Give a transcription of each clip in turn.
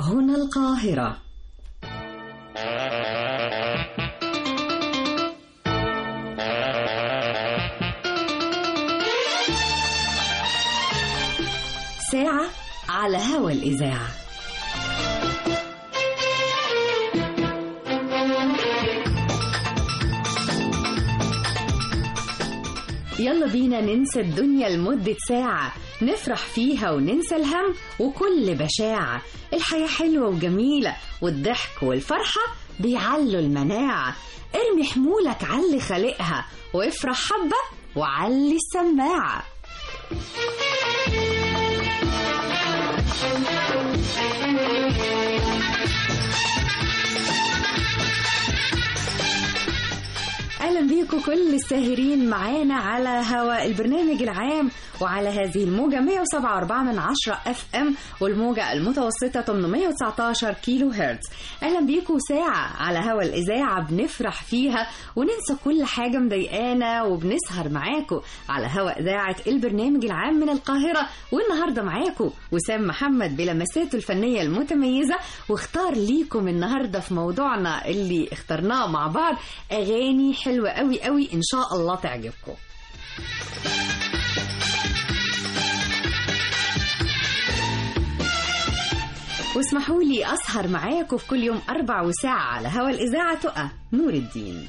هنا القاهرة ساعة على هوا الإذاعة يلا بينا ننسى الدنيا لمدة ساعة نفرح فيها وننسى الهم وكل بشاعة الحياة حلوة وجميلة والضحك والفرحة بيعلوا المناعة ارمي حمولك علي خالقها وافرح حبة وعلي السماعة اهلا بيكم كل الساهرين معانا على هواء البرنامج العام وعلى هذه الموجة 107.4 من 10 اف ام والموجة المتوسطة 819 كيلو هرتز اهلا بيكم ساعة على هواء الاذاعة بنفرح فيها وننسى كل حاجة مضايقانا وبنسهر معاكم على هواء اذاعة البرنامج العام من القاهرة والنهاردة معاكم وسام محمد بلمساته الفنية المتميزة واختار ليكم النهاردة في موضوعنا اللي اخترناه مع بعض اغاني حلوة قوي قوي ان شاء الله تعجبكم واسمحوا لي أسهر معاكم في كل يوم أربع وساعة على هوا الإذاعة تقى نور الدين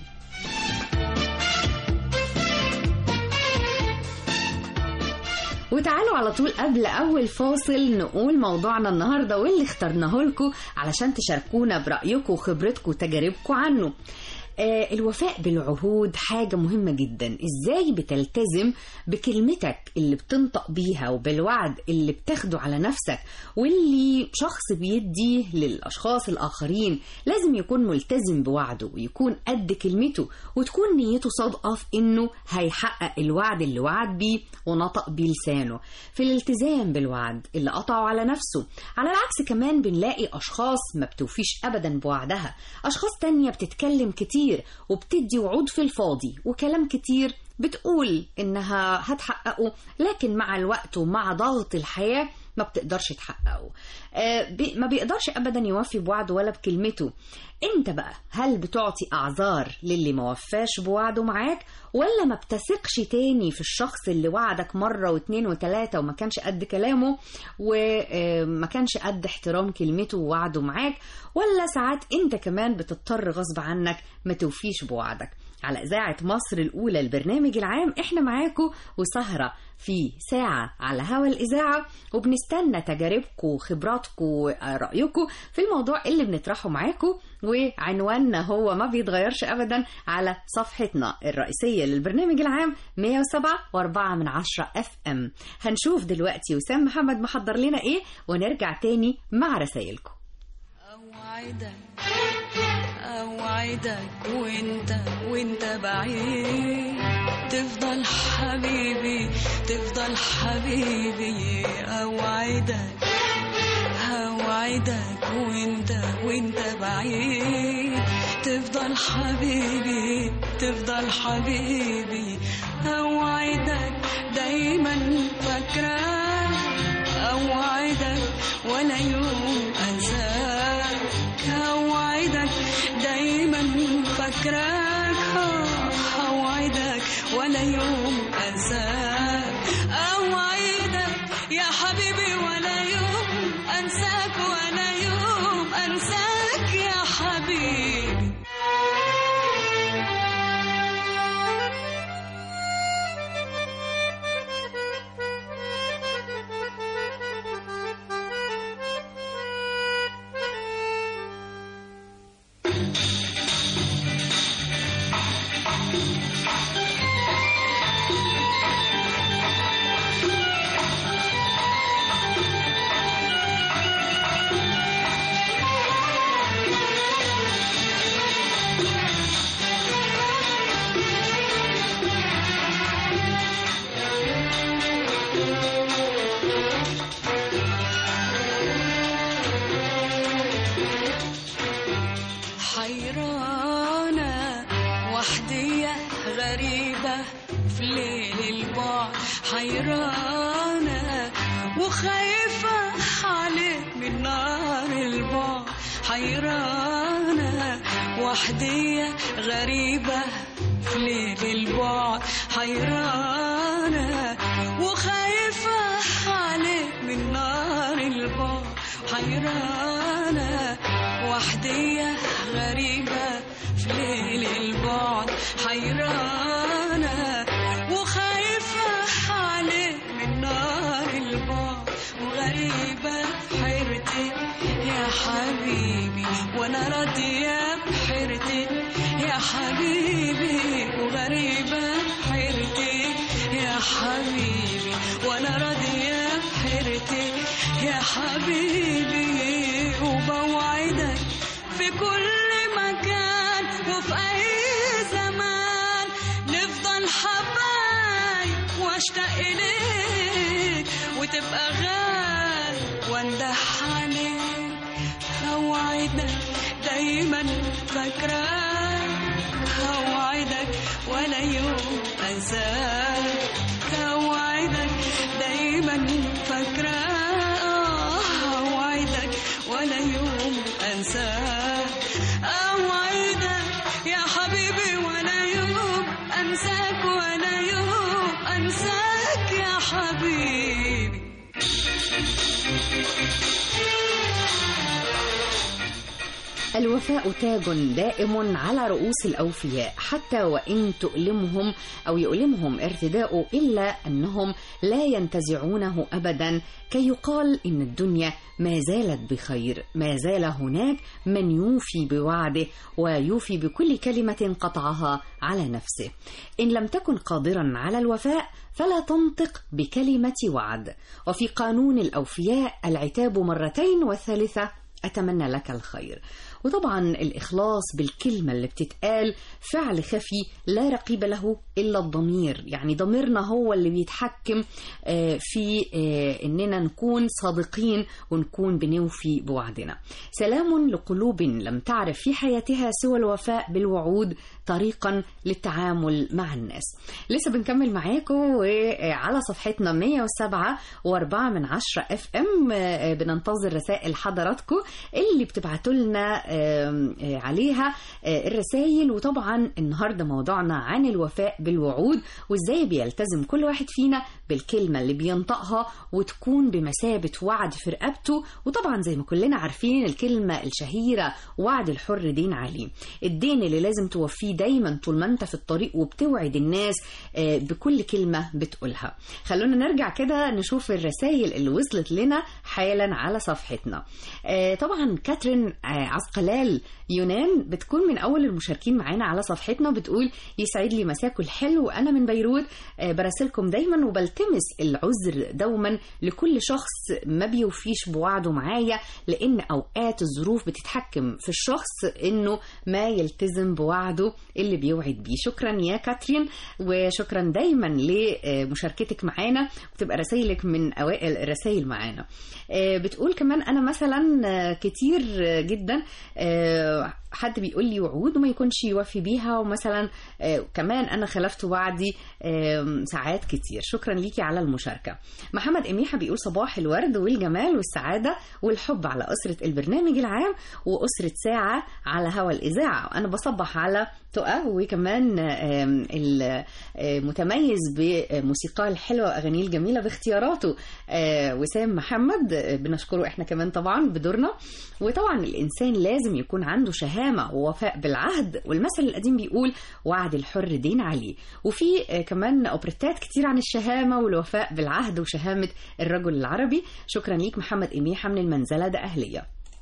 وتعالوا على طول قبل أول فاصل نقول موضوعنا النهاردة واللي اخترناه لكم علشان تشاركونا برأيكم وخبرتكم وتجاربكم عنه آه، الوفاء بالعهود حاجة مهمة جدا ازاي بتلتزم بكلمتك اللي بتنطق بيها وبالوعد اللي بتاخده على نفسك واللي شخص بيديه للأشخاص الآخرين لازم يكون ملتزم بوعده ويكون قد كلمته وتكون نيته صادقة في انه هيحقق الوعد اللي وعد بيه ونطق بيه لسانه في الالتزام بالوعد اللي قطعه على نفسه على العكس كمان بنلاقي أشخاص ما بتوفيش أبدا بوعدها أشخاص تانية بتتكلم كتير وبتدي وعود في الفاضي وكلام كتير بتقول إنها هتحققه لكن مع الوقت ومع ضغط الحياة ما بتقدرش تحققه آه، بي- ما بيقدرش ابدا يوفي بوعده ولا بكلمته انت بقى هل بتعطي اعذار للي ما وفاش بوعده معاك ولا ما بتثقش تاني في الشخص اللي وعدك مرة واتنين وتلاتة وما كانش قد كلامه وما كانش قد احترام كلمته ووعده معاك ولا ساعات انت كمان بتضطر غصب عنك ما توفيش بوعدك على إذاعة مصر الأولى البرنامج العام إحنا معاكم وسهرة في ساعة على هوا الإذاعة وبنستنى تجاربكم وخبراتكم ورأيكم في الموضوع اللي بنطرحه معاكم وعنواننا هو ما بيتغيرش أبدا على صفحتنا الرئيسية للبرنامج العام 107 و4 من 10 اف ام هنشوف دلوقتي وسام محمد محضر لنا ايه ونرجع تاني مع رسايلكم أوعدك أوعدك وانت وانت بعيد تفضل حبيبي تفضل حبيبي أوعدك أوعدك وانت وانت بعيد تفضل حبيبي تفضل حبيبي أوعدك دايما فاكراك أوعدك ولا يوم أنساك أوعدك دايما فاكراك آه، أوعدك ولا يوم أنساك أوعدك يا حبيبي ولا يوم أنساك ولا يوم أنساك يا حبيبي حيرانة وحدية غريبة في ليل البعد حيرانة وخايفة عليك من نار البعد حيرانة وحدية غريبة في ليل البعد حيرانة وخايفة عليك من نار البعد حيرانة وحدية غريبة في ليل البعد حيرانة وخايفة عليك من نار البعد وغريبة في حيرتي يا حبيبي وانا راضية بحيرتي يا حبيبي وغريبة في حيرتي يا حبيبي وانا راضية بحيرتي يا حبيبي وبوعدك في كل مكان وفي أي زمان نفضل حبايب واشتاق إليك وتبقى غالي واندح عليك أوعدك دايما فاكراك أوعدك ولا يوم أنساك أوعدك دايما فاكراك أوعدك ولا يوم أنساك أوعدك يا حبيبي ولا يوم أنساك ولا يوم أنساك يا حبيبي الوفاء تاج دائم على رؤوس الأوفياء حتى وإن تؤلمهم أو يؤلمهم ارتداؤه إلا أنهم لا ينتزعونه أبدا كي يقال إن الدنيا ما زالت بخير ما زال هناك من يوفي بوعده ويوفي بكل كلمة قطعها على نفسه إن لم تكن قادرا على الوفاء فلا تنطق بكلمة وعد وفي قانون الأوفياء العتاب مرتين والثالثة أتمنى لك الخير وطبعا الإخلاص بالكلمة اللي بتتقال فعل خفي لا رقيب له إلا الضمير يعني ضميرنا هو اللي بيتحكم آه، في آه، إننا نكون صادقين ونكون بنوفي بوعدنا سلام لقلوب لم تعرف في حياتها سوى الوفاء بالوعود طريقا للتعامل مع الناس لسه بنكمل معاكم وعلى صفحتنا 107 و4 من 10 اف ام بننتظر رسائل حضراتكم اللي بتبعتوا لنا آم، آه، عليها آه، الرسائل وطبعا النهارده موضوعنا عن الوفاء بالوعود وازاي بيلتزم كل واحد فينا بالكلمه اللي بينطقها وتكون بمثابه وعد في رقبته وطبعا زي ما كلنا عارفين الكلمه الشهيره وعد الحر دين عليه الدين اللي لازم توفيه دايما طول ما انت في الطريق وبتوعد الناس آه، بكل كلمه بتقولها خلونا نرجع كده نشوف الرسائل اللي وصلت لنا حالا على صفحتنا آه، طبعا كاترين آه، عسقلال يونان بتكون من اول المشاركين معانا على صفحتنا بتقول يسعد لي مساكم الحلو انا من بيروت آه، براسلكم دايما وبلتمس العذر دوما لكل شخص ما بيوفيش بوعده معايا لان اوقات الظروف بتتحكم في الشخص انه ما يلتزم بوعده اللي بيوعد بيه شكرا يا كاترين وشكرا دايما لمشاركتك معانا وتبقى رسائلك من اوائل الرسائل معانا آه، بتقول كمان انا مثلا آه، كتير آه، جدا آه، حد بيقول لي وعود وما يكونش يوفي بيها ومثلا آه، كمان انا خلفت وعدي آم، ساعات كتير شكرا ليكي على المشاركه محمد اميحه بيقول صباح الورد والجمال والسعاده والحب على اسره البرنامج العام واسره ساعه على هوا الاذاعه انا بصبح على تقى وكمان آم، المتميز بموسيقاه الحلوه واغانيه الجميله باختياراته آه، وسام محمد آه، بنشكره احنا كمان طبعا بدورنا وطبعا الانسان لازم يكون عنده شهامه ووفاء بالعهد والمثل القديم بيقول وعد الحر دين عليه وفي آه، كمان اوبريتات كتير عن الشهامه والوفاء بالعهد وشهامه الرجل العربي شكرا ليك محمد اميحه من المنزله ده اهليه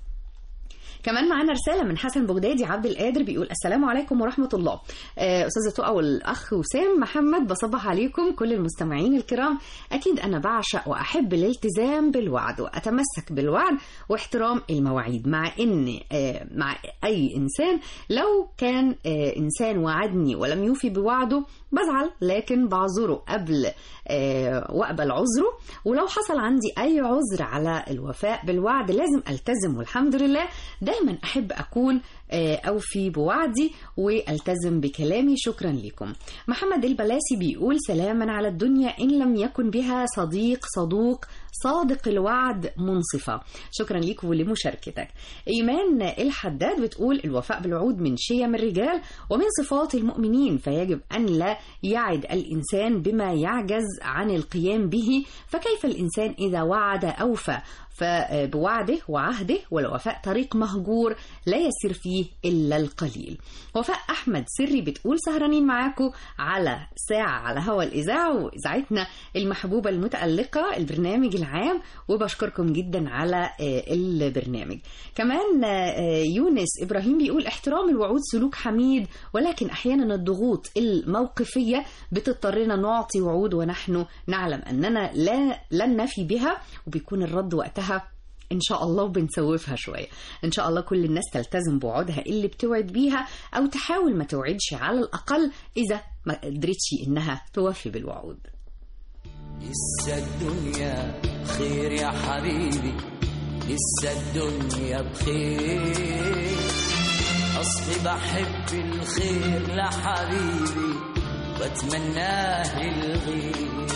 كمان معانا رسالة من حسن بغدادي عبد القادر بيقول السلام عليكم ورحمة الله آه، أستاذة تقى والأخ وسام محمد بصبح عليكم كل المستمعين الكرام أكيد أنا بعشق وأحب الالتزام بالوعد وأتمسك بالوعد واحترام المواعيد مع إن آه، مع أي إنسان لو كان آه، إنسان وعدني ولم يوفي بوعده بزعل لكن بعذره قبل آه، واقبل عذره ولو حصل عندي اي عذر على الوفاء بالوعد لازم التزم والحمد لله دايما احب اكون آه، اوفي بوعدي والتزم بكلامي شكرا لكم محمد البلاسي بيقول سلاما على الدنيا ان لم يكن بها صديق صدوق صادق الوعد منصفة شكرا ليك ولمشاركتك إيمان الحداد بتقول الوفاء بالوعود من شيم الرجال ومن صفات المؤمنين فيجب أن لا يعد الإنسان بما يعجز عن القيام به فكيف الإنسان إذا وعد أوفى فبوعده وعهده والوفاء طريق مهجور لا يسير فيه إلا القليل وفاء أحمد سري بتقول سهرانين معاكم على ساعة على هوا الإذاعة وإذاعتنا المحبوبة المتألقة البرنامج العام وبشكركم جدا على آه، البرنامج كمان آه، يونس إبراهيم بيقول احترام الوعود سلوك حميد ولكن أحيانا الضغوط الموقفية بتضطرنا نعطي وعود ونحن نعلم أننا لا لن نفي بها وبيكون الرد وقتها ان شاء الله وبنسوفها شويه ان شاء الله كل الناس تلتزم بوعودها اللي بتوعد بيها او تحاول ما توعدش على الاقل اذا ما قدرتش انها توفي بالوعود لسه الدنيا بخير يا حبيبي لسه الدنيا بخير أصلي بحب الخير لحبيبي واتمناه للغير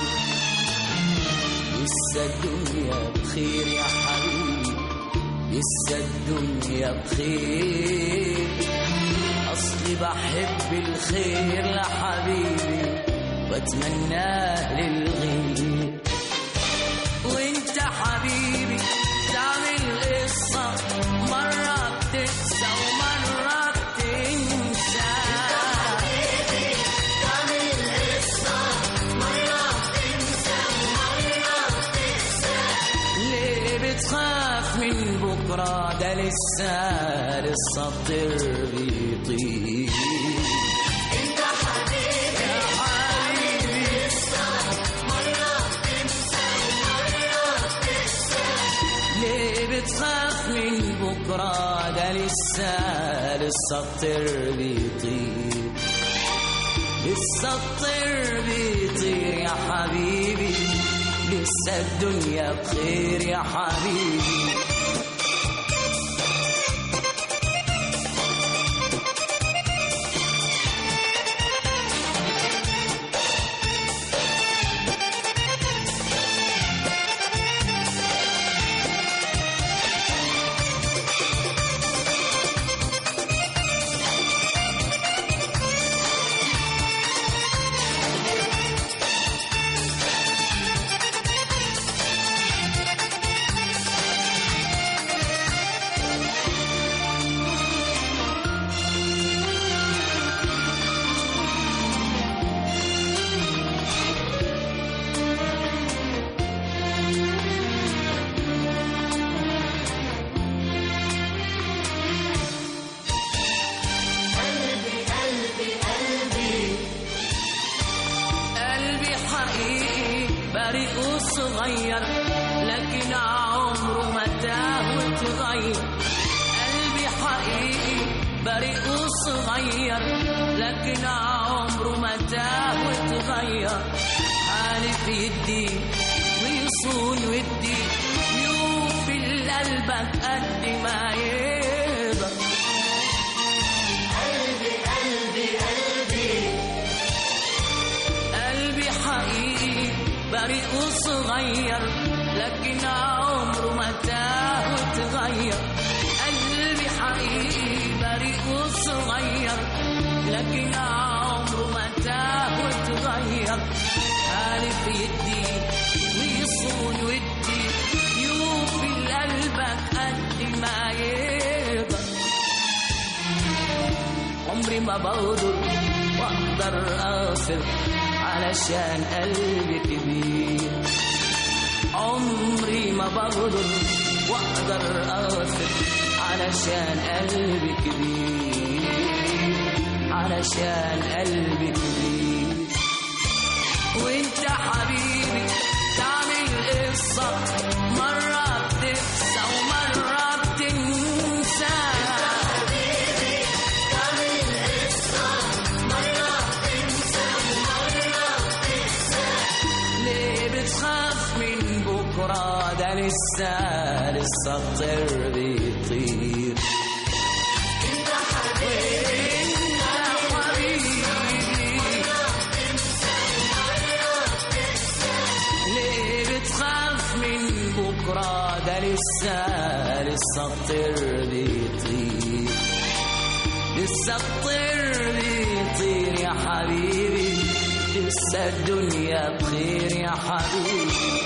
لسه الدنيا بخير يا حبيبي لسه الدنيا بخير أصلي بحب الخير لحبيبي واتمناه للغير وانت حبيبي تعمل قصة مرة بتنسى ومرة بتنسى ليه بتخاف من بكرة ده لسه لسه الطير بيطير انت حبيبي يا حبيبي ليه بتخاف من بكرة ده لسه لسه الطير بيطير لسه الطير بيطير يا حبيبي لسه الدنيا بخير يا حبيبي قلبي حقيقي بريء وصغير لكن عمره ما تاه وتغير قلبي حقيقي بريء وصغير لكن عمره ما تاه وتغير حالف يدي ويصون ودي يوفي لقلبك قد ما يقدر قلبي حقيقي بريء وصغير لكن عمره ما تاه وتغير قلبي حقيقي بريء وصغير لكن عمره ما تاه وتغير عارف يدي ويصون ودي يوفي لقلبك قد ما يقدر عمري ما بقدر واقدر اغفر علشان قلبي كبير عمري ما بقدر واقدر اغفر علشان قلبي كبير علشان قلبي كبير وانت حبيبي تعمل قصة مرة بتنسى ومرة بتنسى ليه بتخاف من بكرة ده لسه لسه الطير بيطير انت حبيبي ليه بتخاف من الطير بيطير لسه الطير بيطير يا حبيبي لسه الدنيا بخير يا حبيبي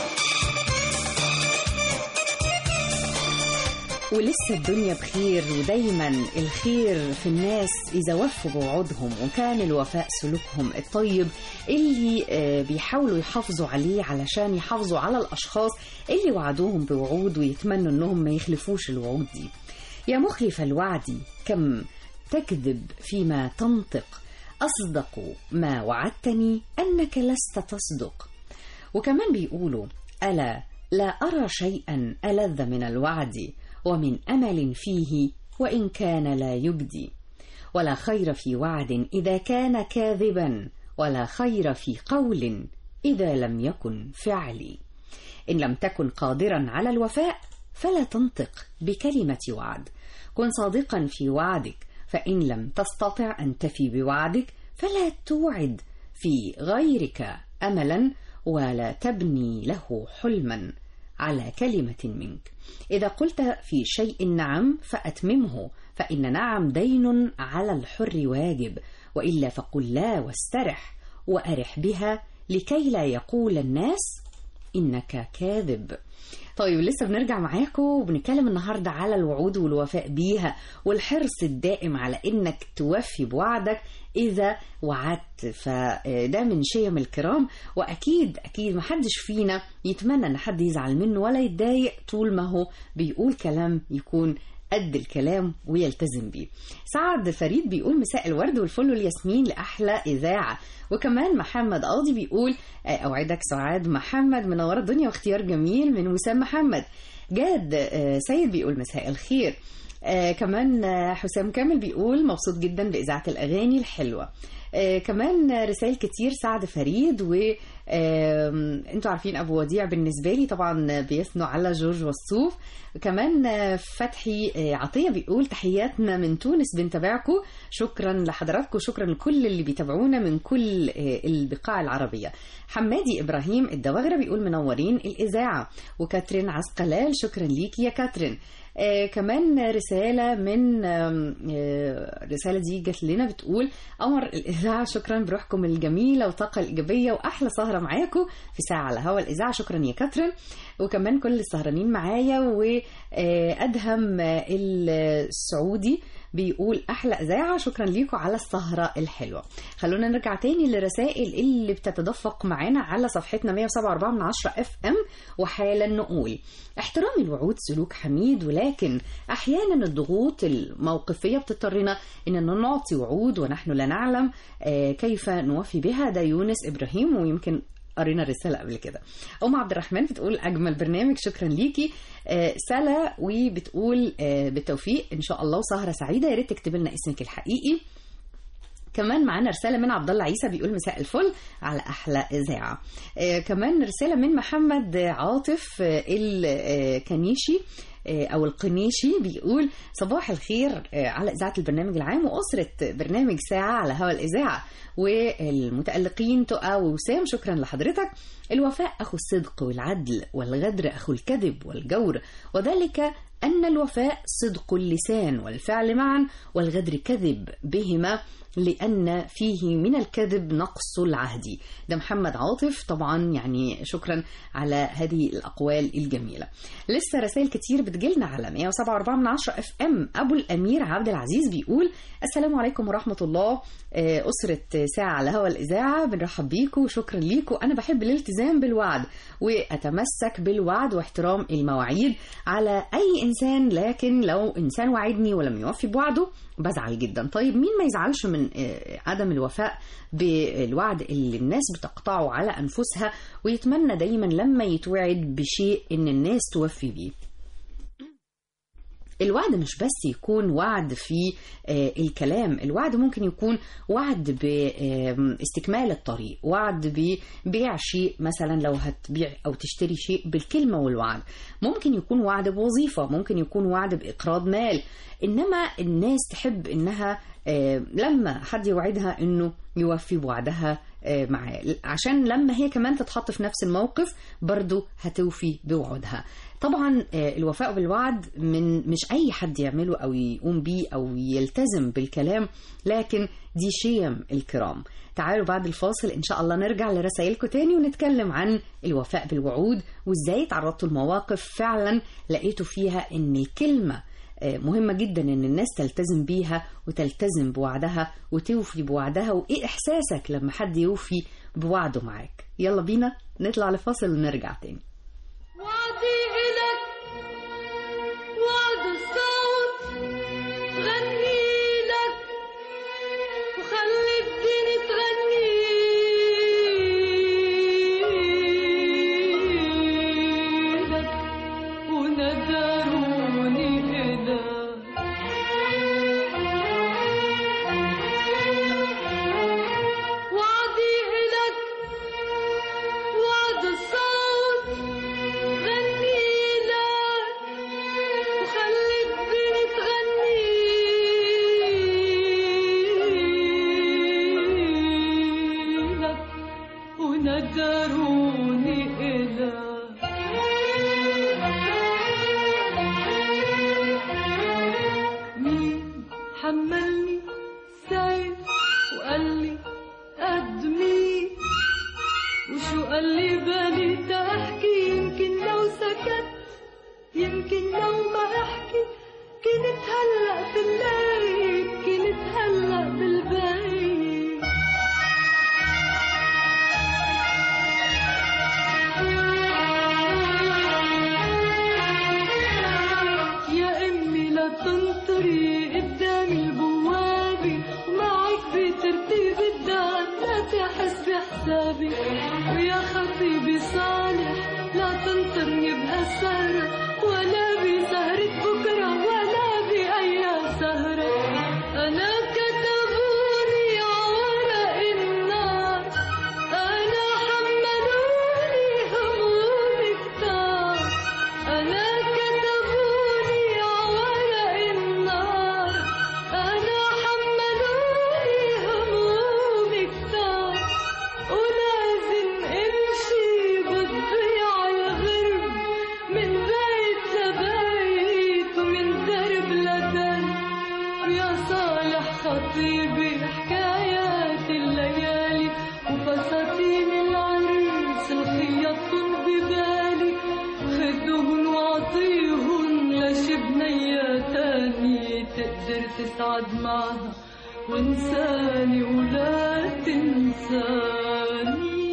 ولسه الدنيا بخير ودايما الخير في الناس إذا وفوا بوعودهم وكان الوفاء سلوكهم الطيب اللي آه، بيحاولوا يحافظوا عليه علشان يحافظوا على الأشخاص اللي وعدوهم بوعود ويتمنوا أنهم ما يخلفوش الوعود دي يا مخلف الوعد كم تكذب فيما تنطق أصدق ما وعدتني أنك لست تصدق وكمان بيقولوا ألا لا أرى شيئا ألذ من الوعد ومن أمل فيه وإن كان لا يجدي ولا خير في وعد إذا كان كاذبا ولا خير في قول إذا لم يكن فعلي إن لم تكن قادرا على الوفاء فلا تنطق بكلمة وعد كن صادقا في وعدك فإن لم تستطع أن تفي بوعدك فلا توعد في غيرك أملا ولا تبني له حلما على كلمة منك إذا قلت في شيء نعم فأتممه فإن نعم دين على الحر واجب وإلا فقل لا واسترح وأرح بها لكي لا يقول الناس إنك كاذب طيب لسه بنرجع معاكم وبنتكلم النهارده على الوعود والوفاء بيها والحرص الدائم على انك توفي بوعدك اذا وعدت فده من شيم الكرام واكيد اكيد محدش فينا يتمنى ان حد يزعل منه ولا يتضايق طول ما هو بيقول كلام يكون قد الكلام ويلتزم بيه سعد فريد بيقول مساء الورد والفل والياسمين لأحلى إذاعة وكمان محمد قاضي بيقول آه، أوعدك سعاد محمد منورة الدنيا واختيار جميل من وسام محمد جاد آه، سيد بيقول مساء الخير آه كمان آه، حسام كامل بيقول مبسوط جدا بإذاعة الأغاني الحلوة آه كمان رسائل كتير سعد فريد و آم، انتوا عارفين ابو وديع بالنسبه لي طبعا بيثنوا على جورج وصوف كمان آه، فتحي آه، عطيه بيقول تحياتنا من تونس بنتابعكم شكرا لحضراتكم شكرا لكل اللي بيتابعونا من كل آه، البقاع العربيه حمادي ابراهيم الدواغره بيقول منورين الاذاعه وكاترين عسقلال شكرا ليكي يا كاترين آه كمان رسالة من آم، آه رسالة دي جت لنا بتقول قمر الإذاعة شكرا بروحكم الجميلة والطاقة الإيجابية وأحلى سهرة معاكم في ساعة على هوا الإذاعة شكرا يا كاترين وكمان كل السهرانين معايا وأدهم السعودي بيقول احلى اذاعه شكرا ليكم على السهره الحلوه خلونا نرجع تاني للرسائل اللي بتتدفق معانا على صفحتنا 107.4 من 10 اف ام وحالا نقول احترام الوعود سلوك حميد ولكن احيانا الضغوط الموقفيه بتضطرنا اننا نعطي وعود ونحن لا نعلم آه، كيف نوفي بها ده يونس ابراهيم ويمكن قرينا الرسالة قبل كده أم عبد الرحمن بتقول أجمل برنامج شكرا ليكي آه، سلا وبتقول آه، بالتوفيق إن شاء الله وسهرة سعيدة يا ريت تكتب لنا اسمك الحقيقي كمان معانا رسالة من عبد الله عيسى بيقول مساء الفل على أحلى إذاعة آه كمان رسالة من محمد عاطف آه الكنيشي آه أو القنيشي بيقول صباح الخير آه على إذاعة البرنامج العام وأسرة برنامج ساعة على هوا الإذاعة والمتألقين تقى ووسام شكرا لحضرتك الوفاء أخو الصدق والعدل والغدر أخو الكذب والجور وذلك أن الوفاء صدق اللسان والفعل معا والغدر كذب بهما لأن فيه من الكذب نقص العهد ده محمد عاطف طبعا يعني شكرا على هذه الأقوال الجميلة لسه رسائل كتير بتجيلنا على 107.4 من 10 اف ام أبو الأمير عبد العزيز بيقول السلام عليكم ورحمة الله آه، أسرة ساعة على هوا الإذاعة بنرحب بيكم وشكرا ليكم أنا بحب الالتزام بالوعد وأتمسك بالوعد واحترام المواعيد على أي إنسان لكن لو إنسان وعدني ولم يوفي بوعده بزعل جدا طيب مين ما يزعلش من آه، عدم الوفاء بالوعد اللي الناس بتقطعه على أنفسها ويتمنى دايما لما يتوعد بشيء إن الناس توفي بيه الوعد مش بس يكون وعد في آه، الكلام الوعد ممكن يكون وعد باستكمال الطريق وعد ببيع شيء مثلا لو هتبيع او تشتري شيء بالكلمة والوعد ممكن يكون وعد بوظيفة ممكن يكون وعد بإقراض مال إنما الناس تحب إنها آه، لما حد يوعدها إنه يوفي بوعدها آه، معاه عشان لما هي كمان تتحط في نفس الموقف برضو هتوفي بوعودها طبعا آه، الوفاء بالوعد من مش اي حد يعمله او يقوم بيه او يلتزم بالكلام لكن دي شيم الكرام تعالوا بعد الفاصل ان شاء الله نرجع لرسائلكم تاني ونتكلم عن الوفاء بالوعود وازاي تعرضتوا لمواقف فعلا لقيتوا فيها ان الكلمه آه، مهمة جدا ان الناس تلتزم بيها وتلتزم بوعدها وتوفي بوعدها وايه احساسك لما حد يوفي بوعده معاك يلا بينا نطلع لفاصل ونرجع تاني وعدي إلك وعد الصوت غني لك وخلي الدنيا تغني لك وندروني إلك وعدي إلك وعد الصوت غني لك وخلي الدنيا تغني لك وندروني إلك مين حملني سيف وقال لي قدمي وشو قال لي بالي تحكي يمكن لو سكت يمكن لو ما احكي كنت هلا في الليل كنت هلا بالبيت يا امي لا تنطري قدامي البوابه ومعك بترتيب الدار لا تحس بحسابي ويا خطيبي صالح لا تنطرني بهالسهرة ولا بسهرة بكرة ولا بأي سهرة أنا كتبوني عورق النار أنا حملوني هموم كتار أنا كتبوني عورق النار أنا حملوني هموم كتار ولازم امشي بتضيع الغرب من بيت لبيت ومن درب لدرب يا صالح خطيبي حكايات الليالي وفساتين العريس الخيطن ببالي خدهن واعطيهن لشبنية تانية تقدر تسعد معها وانساني ولا تنساني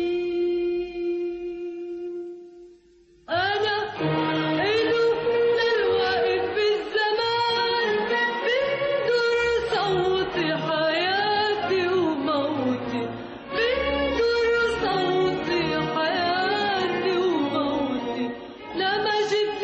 أنا إلو للوقت بالزمان بندر صوتي حياتي وموتي بندر صوتي حياتي وموتي لما جبت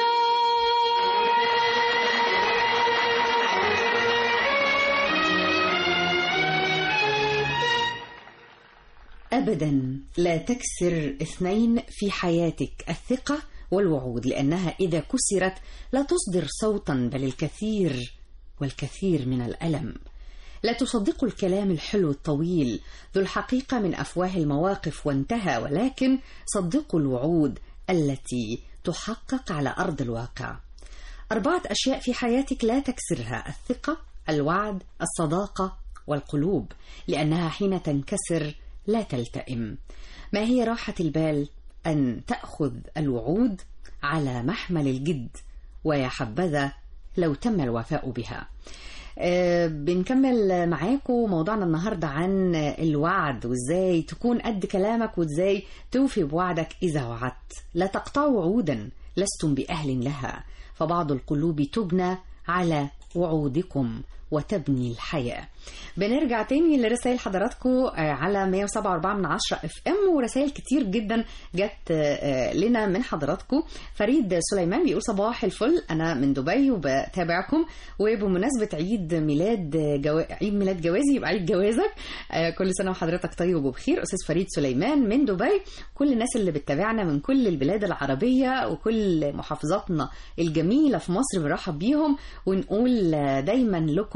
ابدا لا تكسر اثنين في حياتك الثقه والوعود لانها اذا كسرت لا تصدر صوتا بل الكثير والكثير من الالم لا تصدقوا الكلام الحلو الطويل ذو الحقيقه من افواه المواقف وانتهى ولكن صدقوا الوعود التي تحقق على ارض الواقع اربعه اشياء في حياتك لا تكسرها الثقه الوعد الصداقه والقلوب لانها حين تنكسر لا تلتئم ما هي راحه البال ان تاخذ الوعود على محمل الجد ويا حبذا لو تم الوفاء بها آه، بنكمل معاكم موضوعنا النهارده عن الوعد وازاي تكون قد كلامك وازاي توفي بوعدك اذا وعدت لا تقطعوا وعودا لستم باهل لها فبعض القلوب تبنى على وعودكم وتبني الحياة بنرجع تاني لرسائل حضراتكم آه، على 107.4 من 10 اف ام ورسائل كتير جدا جت آه، لنا من حضراتكم فريد سليمان بيقول صباح الفل انا من دبي وبتابعكم وبمناسبة عيد ميلاد جو... عيد ميلاد جوازي يبقى عيد جوازك آه، كل سنة وحضرتك طيب وبخير استاذ فريد سليمان من دبي كل الناس اللي بتتابعنا من كل البلاد العربية وكل محافظاتنا الجميلة في مصر بنرحب بيهم ونقول آه، دايما لكم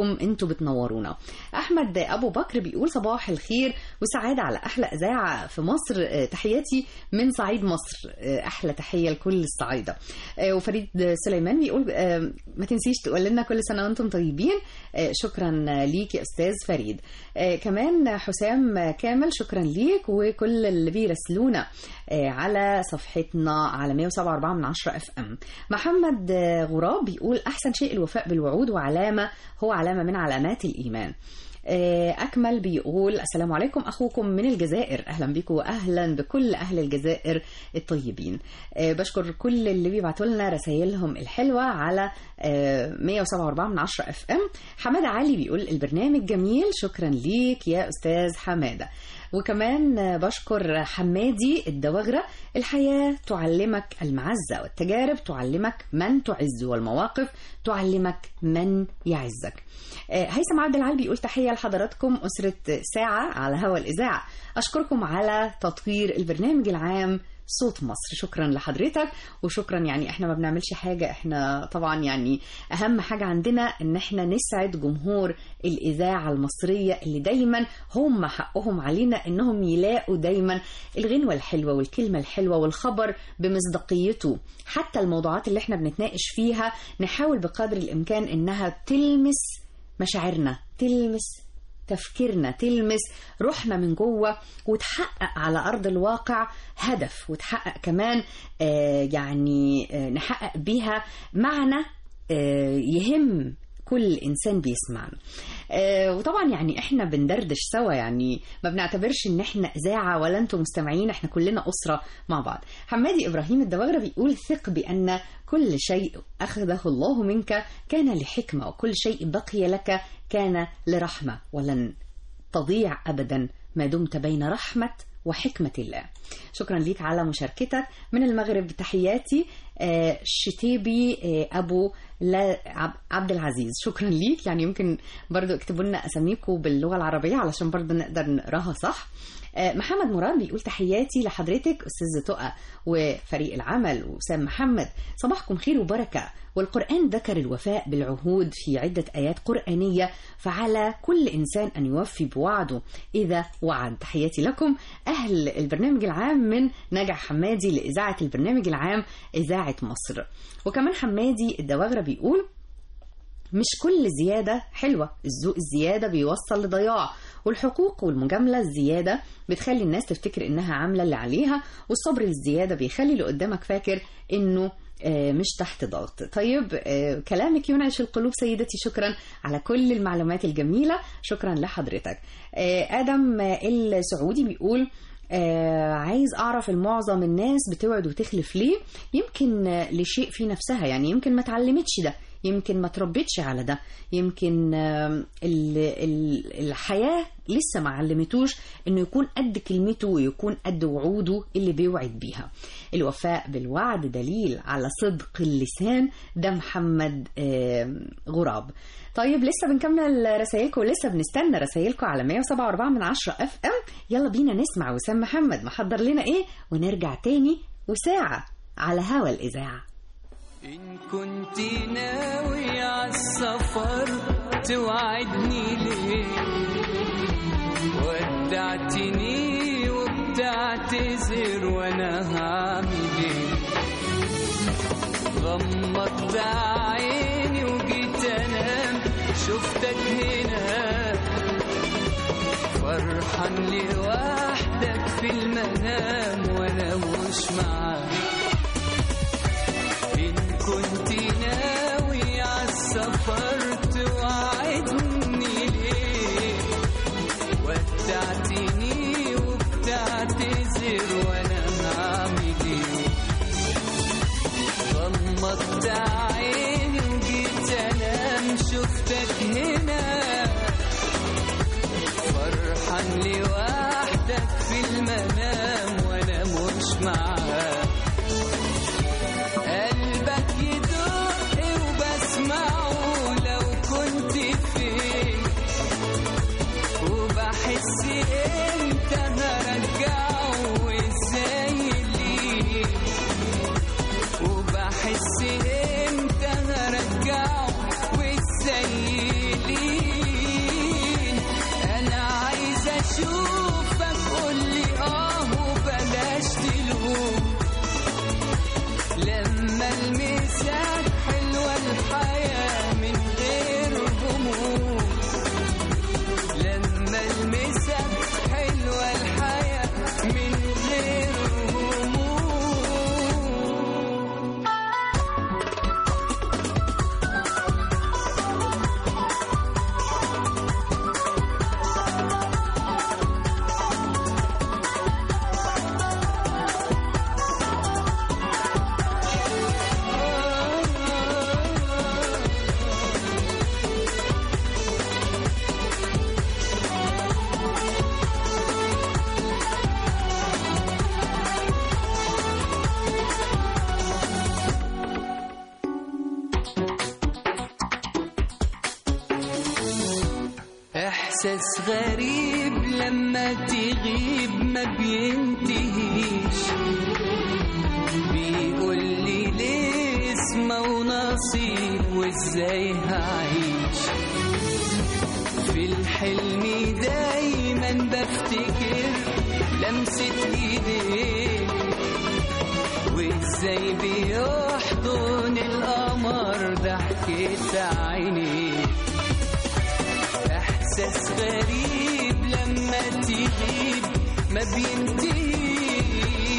بيكم انتوا بتنورونا احمد ابو بكر بيقول صباح الخير وسعاده على احلى اذاعه في مصر آه، تحياتي من صعيد مصر آه، احلى تحيه لكل الصعايده آه، وفريد سليمان بيقول آه، ما تنسيش تقول لنا كل سنه وانتم طيبين آه، شكرا ليك يا استاذ فريد آه، كمان حسام كامل شكرا ليك وكل اللي بيرسلونا آه، على صفحتنا على 107.4 من 10 اف ام محمد آه، غراب بيقول احسن شيء الوفاء بالوعود وعلامه هو علامه من علامات الايمان آه، أكمل بيقول السلام عليكم أخوكم من الجزائر أهلا بكم وأهلا بكل أهل الجزائر الطيبين آه، بشكر كل اللي بيبعتوا لنا رسائلهم الحلوة على آه، 107.4 من 10 اف ام حمادة علي بيقول البرنامج جميل شكرا ليك يا أستاذ حمادة وكمان آه، بشكر حمادي الدواغرة الحياة تعلمك المعزة والتجارب تعلمك من تعز والمواقف تعلمك من يعزك آه، هيثم عبد العال بيقول تحية لحضراتكم أسرة ساعة على هوا الإذاعة أشكركم على تطوير البرنامج العام صوت مصر شكرا لحضرتك وشكرا يعني احنا ما بنعملش حاجة احنا طبعا يعني اهم حاجة عندنا ان احنا نسعد جمهور الاذاعة المصرية اللي دايما هم حقهم علينا انهم يلاقوا دايما الغنوة الحلوة والكلمة الحلوة والخبر بمصداقيته حتى الموضوعات اللي احنا بنتناقش فيها نحاول بقدر الامكان انها تلمس مشاعرنا تلمس تفكيرنا تلمس روحنا من جوه وتحقق على ارض الواقع هدف وتحقق كمان آه، يعني آه، نحقق بيها معنى آه، يهم كل انسان بيسمعنا آه، وطبعا يعني احنا بندردش سوا يعني ما بنعتبرش ان احنا اذاعه ولا انتم مستمعين احنا كلنا اسره مع بعض حمادي ابراهيم الدواغره بيقول ثق بان كل شيء اخذه الله منك كان لحكمه وكل شيء بقي لك كان لرحمه ولن تضيع ابدا ما دمت بين رحمه وحكمه الله شكرا ليك على مشاركتك من المغرب تحياتي آه، شتيبي آه، ابو لا عب- عبد العزيز شكرا ليك يعني يمكن برضو اكتبوا لنا اساميكم باللغه العربيه علشان برضو نقدر نقراها صح آه، محمد مراد بيقول تحياتي لحضرتك استاذ تقى وفريق العمل وسام محمد صباحكم خير وبركه والقرآن ذكر الوفاء بالعهود في عدة آيات قرآنية فعلى كل إنسان أن يوفي بوعده إذا وعد تحياتي لكم أهل البرنامج العام من نجع حمادي لإذاعة البرنامج العام إذاعة مصر وكمان حمادي الدواغرة بيقول مش كل زيادة حلوة الذوق الزيادة بيوصل لضياع والحقوق والمجاملة الزيادة بتخلي الناس تفتكر إنها عاملة اللي عليها والصبر الزيادة بيخلي اللي قدامك فاكر إنه آه، مش تحت ضغط طيب آه، كلامك ينعش القلوب سيدتي شكرا على كل المعلومات الجميلة شكرا لحضرتك آه، آدم آه، السعودي بيقول آه عايز اعرف المعظم الناس بتوعد وتخلف ليه يمكن آه، لشيء في نفسها يعني يمكن ما اتعلمتش ده يمكن ما تربتش على ده يمكن آم، ال- ال- الحياة لسه ما علمتوش انه يكون قد كلمته ويكون قد وعوده اللي بيوعد بيها الوفاء بالوعد دليل على صدق اللسان ده محمد آم، غراب طيب لسه بنكمل رسائلكم ولسه بنستنى رسائلكم على 107.4 من 10 اف ام يلا بينا نسمع وسام محمد محضر لنا ايه ونرجع تاني وساعة على هوا الإذاعة إن كنت ناوي عالسفر توعدني ليه ودعتني وبتعتذر وانا هعمل ايه غمضت عيني وجيت انام شفتك هنا فرحان لوحدك في المنام وانا مش معاك إن كنت ناوي عالسفر توعدني ليه ودعتني وبتعتذر وانا هعمل ايه غمضت عيني وجيت انام شفتك هنا فرحان لوحدك في المنام وانا مش معاك قلبك يدق وبسمعه لو كنت فين وبحس امتى هرجعه وازاي ليه وبحس امتى هرجعه وازاي ليه إحساس غريب لما تغيب ما بينتهيش بيقول لي ليه اسمه ونصيب وازاي هعيش في الحلم دايما بفتكر لمسة ايديك وازاي بيحضن القمر ضحكة عينيك احساس غريب لما تغيب ما بينتهيش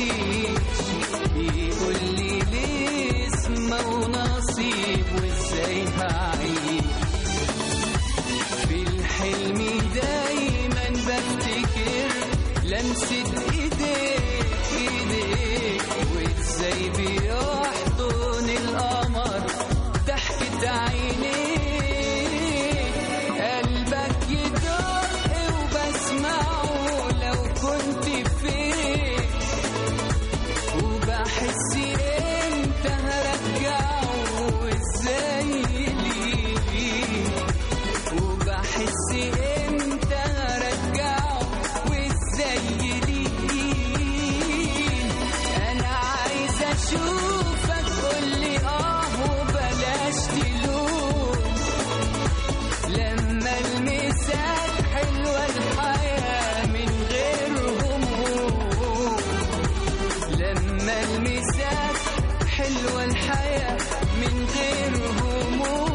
يقول لي ليه اسمه ونصيب وازاي هعيش في الحلم دايما بفتكر لمسة ايديك ايديك وازاي بيحضن القمر ضحكة عينيك قلبك يدق وبسمعه لو كنت فين وبحس امتى هرجعه وازاي ليه وبحس امتى هرجعه وازاي ليه انا عايز اشوفك قولي اه وبلاش تلوم لما المساك حلوة الحياة من غير هموم لما المساك حلوة الحياة من غير هموم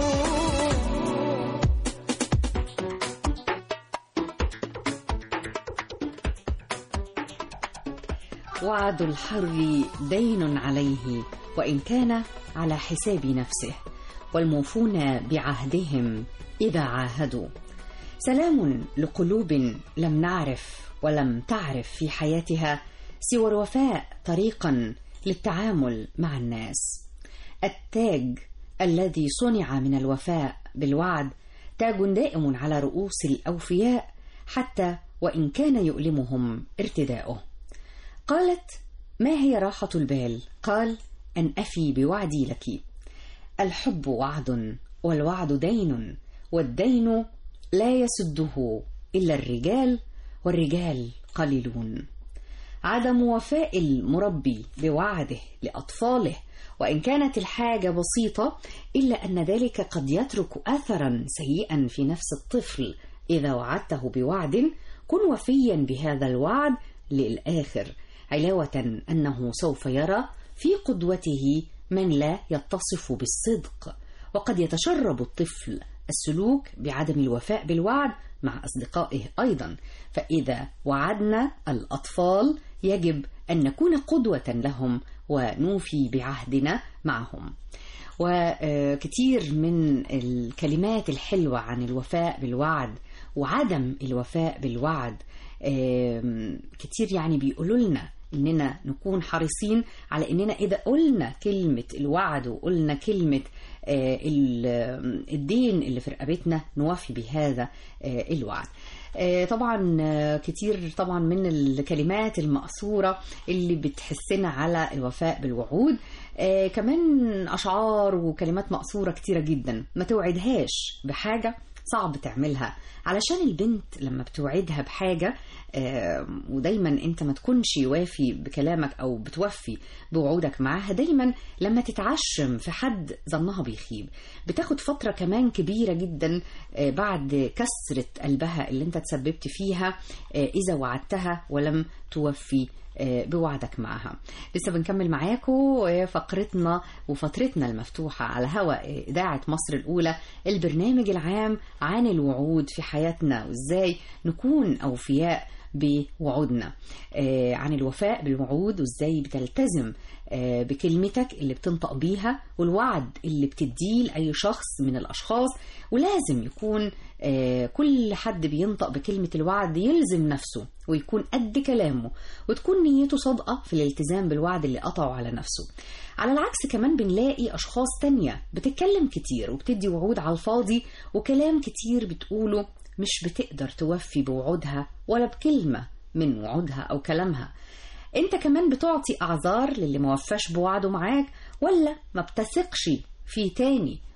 وعد الحر دين عليه وإن كان على حساب نفسه والموفون بعهدهم إذا عاهدوا سلام لقلوب لم نعرف ولم تعرف في حياتها سوى الوفاء طريقا للتعامل مع الناس التاج الذي صنع من الوفاء بالوعد تاج دائم على رؤوس الأوفياء حتى وإن كان يؤلمهم ارتداؤه قالت ما هي راحة البال؟ قال أن أفي بوعدي لك الحب وعد والوعد دين والدين لا يسده إلا الرجال والرجال قليلون عدم وفاء المربي بوعده لأطفاله وإن كانت الحاجة بسيطة إلا أن ذلك قد يترك أثرا سيئا في نفس الطفل إذا وعدته بوعد كن وفيا بهذا الوعد للآخر علاوة أنه سوف يرى في قدوته من لا يتصف بالصدق وقد يتشرب الطفل السلوك بعدم الوفاء بالوعد مع أصدقائه أيضا فإذا وعدنا الأطفال يجب أن نكون قدوة لهم ونوفي بعهدنا معهم وكثير من الكلمات الحلوة عن الوفاء بالوعد وعدم الوفاء بالوعد آم، كتير يعني بيقولوا لنا اننا نكون حريصين على اننا اذا قلنا كلمه الوعد وقلنا كلمه آه، ال- الدين اللي في رقبتنا نوفي بهذا آه، الوعد آه، طبعا آه، كتير طبعا من الكلمات المأثورة اللي بتحسنا على الوفاء بالوعود آه، كمان أشعار وكلمات مأثورة كتيرة جدا ما توعدهاش بحاجة صعب تعملها علشان البنت لما بتوعدها بحاجة آه، ودايما انت ما تكونش وافي بكلامك او بتوفي بوعودك معاها دايما لما تتعشم في حد ظنها بيخيب بتاخد فترة كمان كبيرة جدا آه، بعد كسرة قلبها اللي انت تسببت فيها آه، اذا وعدتها ولم توفي آه، بوعدك معها لسه بنكمل معاكم فقرتنا وفترتنا المفتوحة على هواء إذاعة مصر الأولى البرنامج العام عن الوعود في حياتنا وإزاي نكون أوفياء بوعودنا آه، عن الوفاء بالوعود وإزاي بتلتزم آه، بكلمتك اللي بتنطق بيها والوعد اللي بتديه لأي شخص من الأشخاص ولازم يكون آه، كل حد بينطق بكلمة الوعد يلزم نفسه ويكون قد كلامه وتكون نيته صادقة في الالتزام بالوعد اللي قطعه على نفسه على العكس كمان بنلاقي أشخاص تانية بتتكلم كتير وبتدي وعود على الفاضي وكلام كتير بتقوله مش بتقدر توفي بوعودها ولا بكلمة من وعودها أو كلامها انت كمان بتعطي اعذار للي ما وفاش بوعده معاك ولا ما بتثقش فيه تاني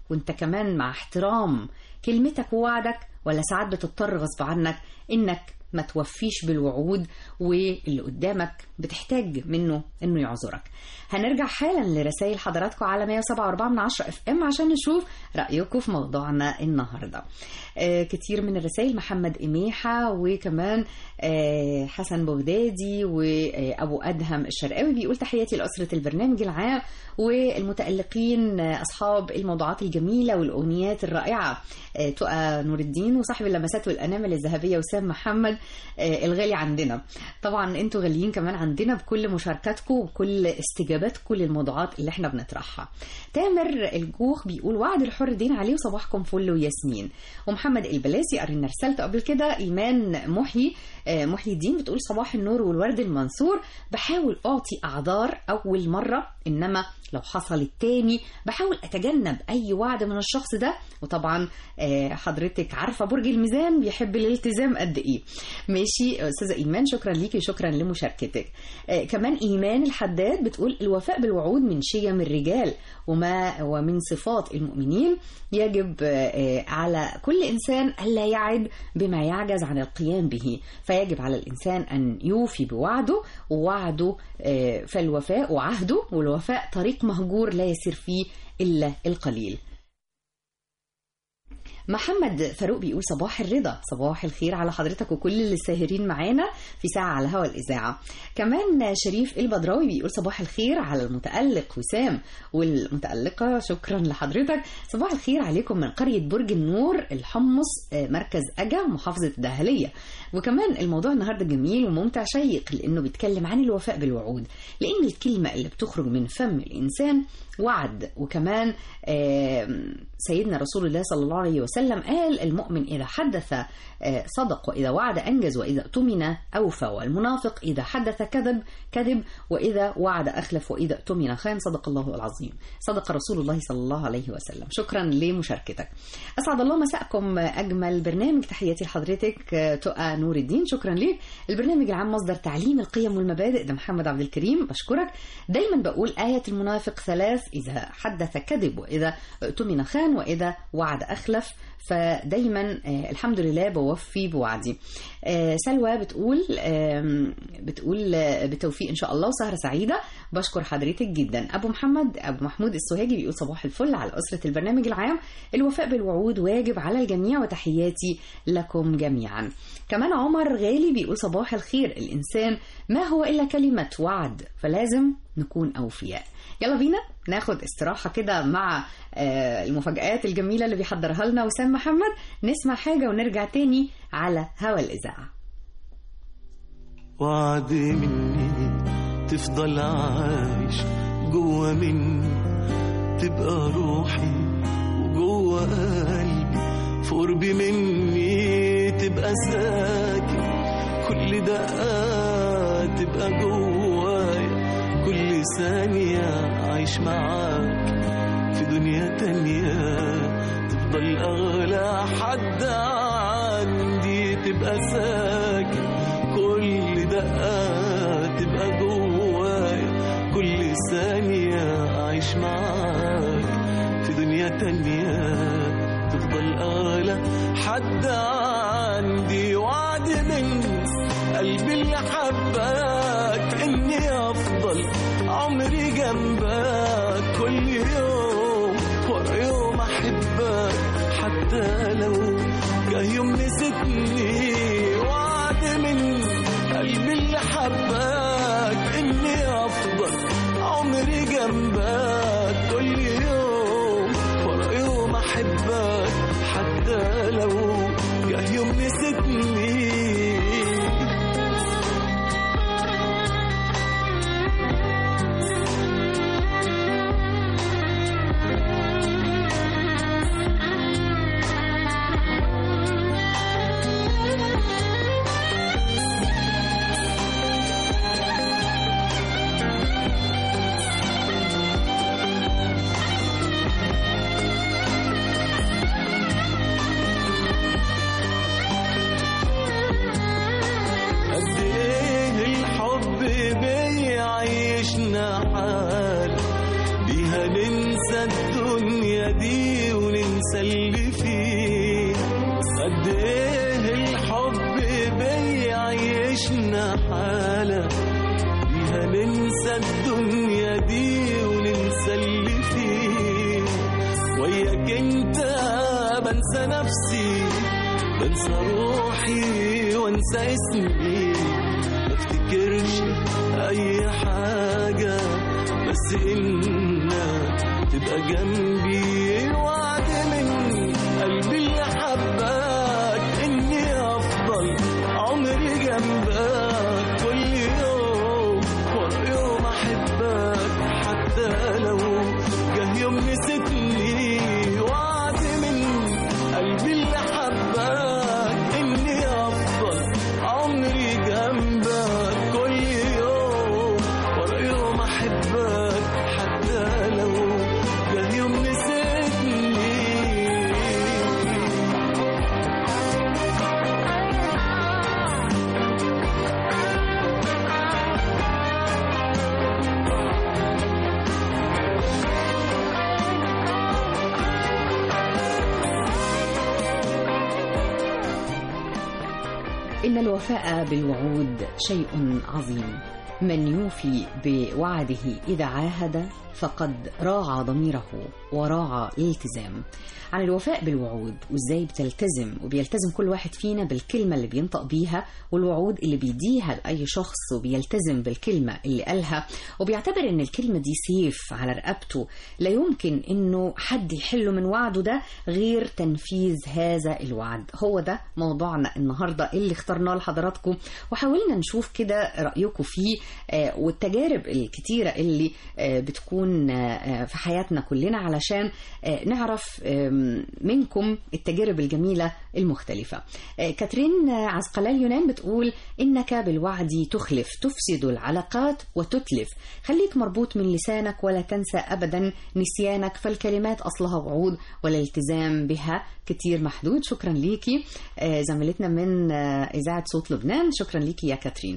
وانت كمان مع احترام كلمتك ووعدك ولا ساعات بتضطر غصب عنك انك ما توفيش بالوعود واللي قدامك بتحتاج منه انه يعذرك هنرجع حالا لرسائل حضراتكم على 107.4 من 10 اف ام عشان نشوف رايكم في موضوعنا النهارده آه كتير من الرسائل محمد إميحة وكمان آه حسن بغدادي وأبو أدهم الشرقاوي بيقول تحياتي لأسرة البرنامج العام والمتألقين آه أصحاب الموضوعات الجميلة والأغنيات الرائعة آه تقى نور الدين وصاحب اللمسات والأنامل الذهبية وسام محمد آه الغالي عندنا طبعا انتوا غاليين كمان عندنا بكل مشاركاتكم وكل استجاباتكم للموضوعات اللي احنا بنطرحها تامر الجوخ بيقول وعد الحر دين عليه وصباحكم فل وياسمين ومحمد البلاسي قرينا رسالته قبل كده ايمان محي آه، محي الدين بتقول صباح النور والورد المنثور بحاول اعطي اعذار اول مره انما لو حصل التاني بحاول اتجنب اي وعد من الشخص ده وطبعا آه، حضرتك عارفه برج الميزان بيحب الالتزام قد ايه ماشي استاذه ايمان شكرا ليكي شكرا لمشاركتك آه، كمان ايمان الحداد بتقول الوفاء بالوعود من شيم الرجال وما ومن صفات المؤمنين يجب آه، على كل انسان الا يعد بما يعجز عن القيام به فيجب على الانسان ان يوفي بوعده ووعده آه، فالوفاء وعهده والوفاء طريق مهجور لا يسير فيه الا القليل محمد فاروق بيقول صباح الرضا صباح الخير على حضرتك وكل اللي ساهرين معانا في ساعة على هوا الإذاعة كمان شريف البدراوي بيقول صباح الخير على المتألق وسام والمتألقة شكرا لحضرتك صباح الخير عليكم من قرية برج النور الحمص آه، مركز أجا محافظة الدهلية وكمان الموضوع النهاردة جميل وممتع شيق لأنه بيتكلم عن الوفاء بالوعود لأن الكلمة اللي بتخرج من فم الإنسان وعد وكمان آم، سيدنا رسول الله صلى الله عليه وسلم قال المؤمن إذا حدث آه، صدق وإذا وعد أنجز وإذا اؤتمن أوفى والمنافق إذا حدث كذب كذب وإذا وعد أخلف وإذا اؤتمن خان صدق الله العظيم صدق رسول الله صلى الله عليه وسلم شكرا لمشاركتك أسعد الله مساءكم أجمل برنامج تحياتي لحضرتك آه، تقى نور الدين شكرا ليك البرنامج العام مصدر تعليم القيم والمبادئ ده محمد عبد الكريم بشكرك دايما بقول آية المنافق ثلاث إذا حدث كذب وإذا اؤتمن خان وإذا وعد أخلف فدايما آه، الحمد لله بوفي بوعدي آه، سلوى بتقول آم، بتقول آه، بالتوفيق ان شاء الله وسهره سعيده بشكر حضرتك جدا ابو محمد ابو محمود السوهاجي بيقول صباح الفل على اسره البرنامج العام الوفاء بالوعود واجب على الجميع وتحياتي لكم جميعا كمان عمر غالي بيقول صباح الخير الانسان ما هو الا كلمه وعد فلازم نكون اوفياء يلا بينا ناخد استراحة كده مع آه، المفاجآت الجميلة اللي بيحضرها لنا وسام محمد نسمع حاجة ونرجع تاني على هوا الإذاعة وعد مني تفضل عايش جوا مني تبقى روحي وجوا قلبي في قربي مني تبقى ساكن كل دقة تبقى جوايا كل ثانية عايش معاك في دنيا تانية تفضل أغلى حد عندي تبقى ساكن كل دقة تبقى جوايا كل ثانية عايش معاك في دنيا تانية تفضل أغلى حد عندي وعد من قلبي اللي حباك إني أفضل عمري جنبك كل يوم ورا يوم أحبك حتى لو جه يوم نسيتني وعد من قلبي اللي حباك إني أفضل عمري جنبك كل يوم ورا يوم أحبك حتى لو جه يوم نسيتني فيه قد ايه الحب بيعيشنا حالة فيها ننسى الدنيا دي وننسى اللي فيه وياك انت بنسى نفسي بنسى روحي وانسى اسمي ما افتكرش اي حاجة بس انك تبقى جنبي وعد مني قلبي اللي حبك اني افضل عمري جنبك كل يوم ورا يوم احبك حتى لو جه يوم نسيتني وعد مني قلبي اللي حبك اني افضل عمري جنبك كل يوم ورا يوم احبك حتى لو جه يوم نسيتني إن الوفاء بالوعود شيء عظيم من يوفي بوعده إذا عاهد فقد راعى ضميره وراعى الالتزام عن الوفاء بالوعود وازاي بتلتزم وبيلتزم كل واحد فينا بالكلمة اللي بينطق بيها والوعود اللي بيديها لأي شخص وبيلتزم بالكلمة اللي قالها وبيعتبر ان الكلمة دي سيف على رقبته لا يمكن انه حد يحله من وعده ده غير تنفيذ هذا الوعد هو ده موضوعنا النهاردة اللي اخترناه لحضراتكم وحاولنا نشوف كده رأيكم فيه آه، والتجارب الكتيرة اللي آه، بتكون آه، في حياتنا كلنا علشان آه، نعرف آم، منكم التجارب الجميلة المختلفة آه، كاترين آه، عسقلال يونان بتقول إنك بالوعد تخلف تفسد العلاقات وتتلف خليك مربوط من لسانك ولا تنسى أبدا نسيانك فالكلمات أصلها وعود والالتزام بها كتير محدود شكرا ليكي آه، زميلتنا من آه، إذاعة صوت لبنان شكرا ليكي يا كاترين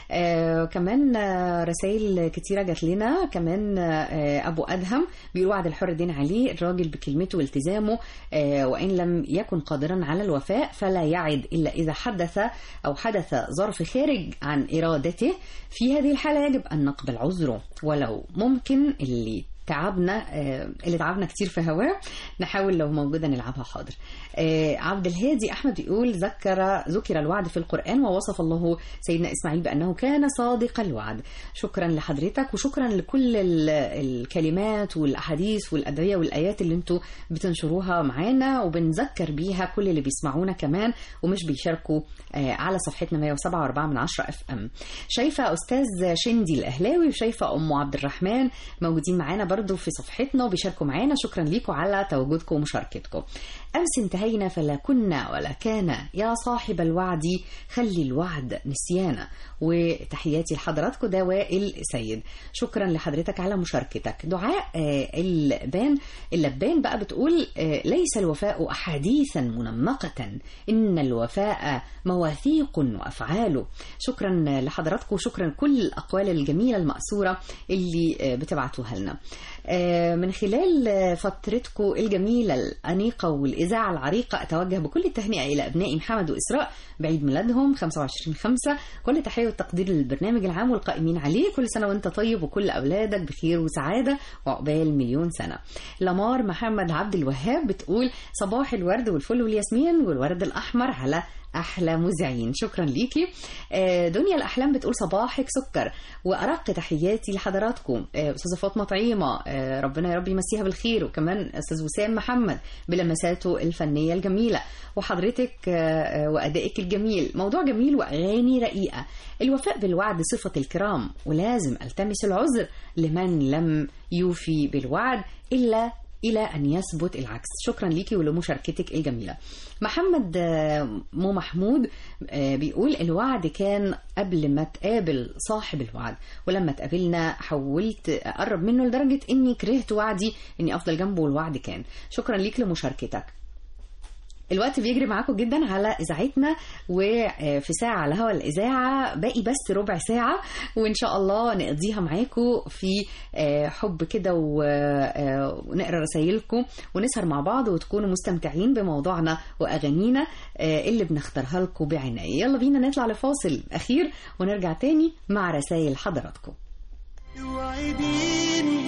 آه كمان آه رسائل كتيرة جات لنا كمان آه أبو أدهم بيقول وعد الحر الدين عليه الراجل بكلمته والتزامه آه وإن لم يكن قادرا على الوفاء فلا يعد إلا إذا حدث أو حدث ظرف خارج عن إرادته في هذه الحالة يجب أن نقبل عذره ولو ممكن اللي تعبنا آه، اللي تعبنا كتير في هواه نحاول لو موجودة نلعبها حاضر آه، عبد الهادي أحمد بيقول ذكر ذكر الوعد في القرآن ووصف الله سيدنا إسماعيل بأنه كان صادق الوعد شكرا لحضرتك وشكرا لكل ال- الكلمات والأحاديث والأدعية والآيات اللي انتوا بتنشروها معانا وبنذكر بيها كل اللي بيسمعونا كمان ومش بيشاركوا آه، على صفحتنا 107.4 من 10 اف ام شايفة أستاذ شندي الأهلاوي وشايفة أم عبد الرحمن موجودين معانا برضو في صفحتنا وبيشاركوا معانا شكرا ليكم على تواجدكم ومشاركتكم أمس انتهينا فلا كنا ولا كان يا صاحب الوعد خلي الوعد نسيانا وتحياتي لحضراتكم ده وائل سيد شكرا لحضرتك على مشاركتك دعاء آه، اللبان اللبان بقى بتقول آه، ليس الوفاء أحاديثا منمقة إن الوفاء مواثيق وأفعال شكرا لحضراتكم وشكرا لكل الأقوال الجميلة المأثورة اللي آه، بتبعتوها لنا آه، من خلال آه، فترتكم الجميلة الأنيقة والإذاعة العريقة أتوجه بكل التهنئة إلى أبنائي محمد وإسراء بعيد ميلادهم 25 5 كل تحية والتقدير للبرنامج العام والقائمين عليه كل سنة وأنت طيب وكل أولادك بخير وسعادة وعقبال مليون سنة لمار محمد عبد الوهاب بتقول صباح الورد والفل والياسمين والورد الأحمر على احلى مذيعين شكرا ليكي آه، دنيا الاحلام بتقول صباحك سكر وارق تحياتي لحضراتكم آه، استاذه فاطمه طعيمه آه، ربنا يا رب يمسيها بالخير وكمان استاذ وسام محمد بلمساته الفنيه الجميله وحضرتك آه، آه، وادائك الجميل موضوع جميل واغاني رقيقه الوفاء بالوعد صفه الكرام ولازم التمس العذر لمن لم يوفي بالوعد الا إلى أن يثبت العكس شكرا ليكي ولمشاركتك الجميلة محمد آه، مو محمود آه، بيقول الوعد كان قبل ما تقابل صاحب الوعد ولما تقابلنا حولت أقرب منه لدرجة إني كرهت وعدي إني أفضل جنبه والوعد كان شكرا ليك لمشاركتك الوقت بيجري معاكم جدا على اذاعتنا وفي ساعه على هوا الاذاعه باقي بس ربع ساعه وان شاء الله نقضيها معاكم في آه، حب كده و- آه، ونقرا رسايلكم ونسهر مع بعض وتكونوا مستمتعين بموضوعنا واغانينا آه، اللي بنختارها لكم بعنايه يلا بينا نطلع لفاصل اخير ونرجع تاني مع رسائل حضراتكم اوعديني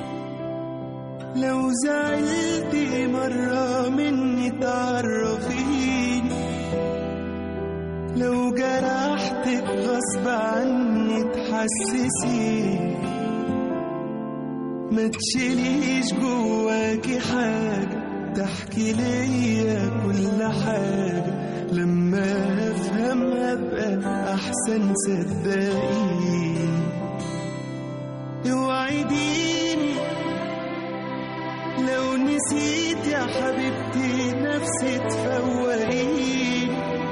لو زعلتي مرة مني تعرفيني لو جرحتك غصب عني تحسسيني ما تشيليش جواكي حاجة تحكي ليا كل حاجة لما افهم ابقى احسن صدقيني اوعديني لو نسيت يا حبيبتي نفسي تفوقيني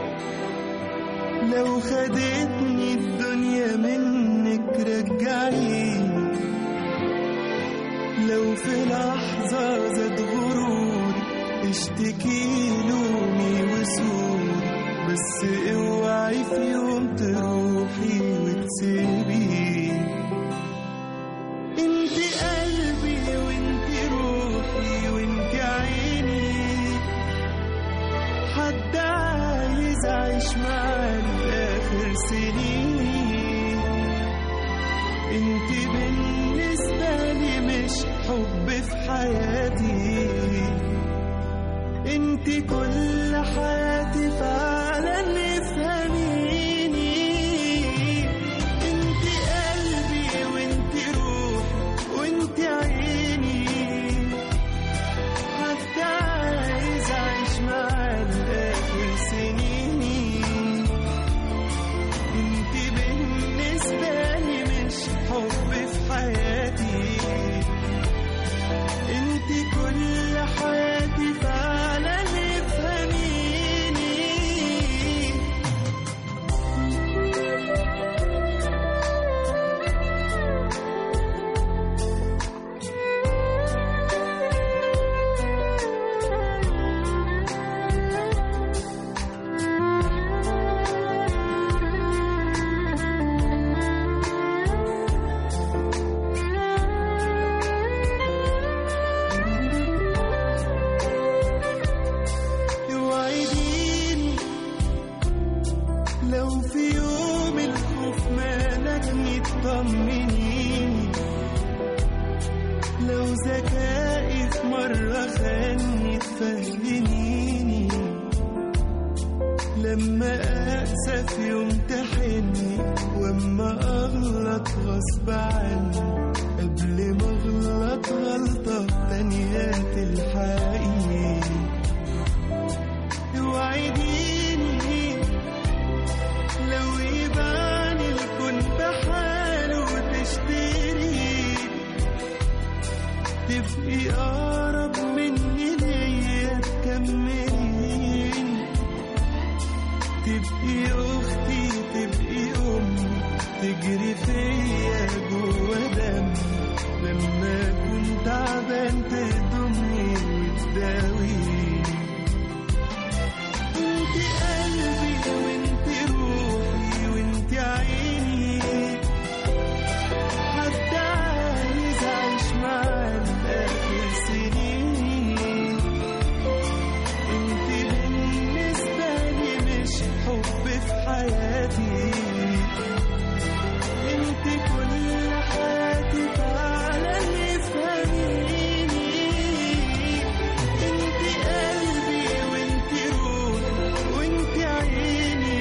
لو خدتني الدنيا منك رجعيني لو في لحظة زاد غروري اشتكي لومي وسوري بس اوعي في يوم تروحي وتسيبيني انت قلبي وانت روحي وانت عيني حد عايز اعيش معاه لاخر سنين انت بالنسبة لي مش حب في حياتي انت كل حياتي فعلا افهميني انت قلبي وانت روحي وانت عيني حتى عايز اعيش معاه لاخر سنيني انت بالنسبة لي مش حب في حياتي انت كل حياتي فعلا افهميني اوعديني لو في يوم الخوف مالكني تطمنيني لو ذكائي في مرة خاني تفهميني لما أقسى في يوم تحني واما أغلط غصب عني قبل ما أغلط غلطة تانية تلحقيني توعديني لو يبان الكون بحاله وتشتري تبقي أقرب مني ليا تكمليني تبقي أختي تبقي أمي تجري فيا جوا دمي لما كنت تعبان تضمني وتداويني انت قلبي وانت روحي وانت عيني حتى عايز اعيش معاه لاخر سنيني انت بالنسبة لي مش حب في حياتي انت كل حياتي فعلا افهميني انت قلبي وانت روحي وانت عيني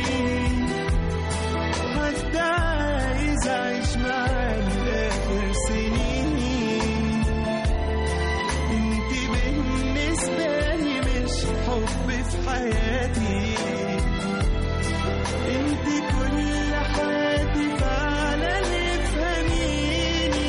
حتى عايز اعيش معاه لاخر سنيني انت بالنسبة لي مش حب في حياتي انت كل حياتي فعلا افهميني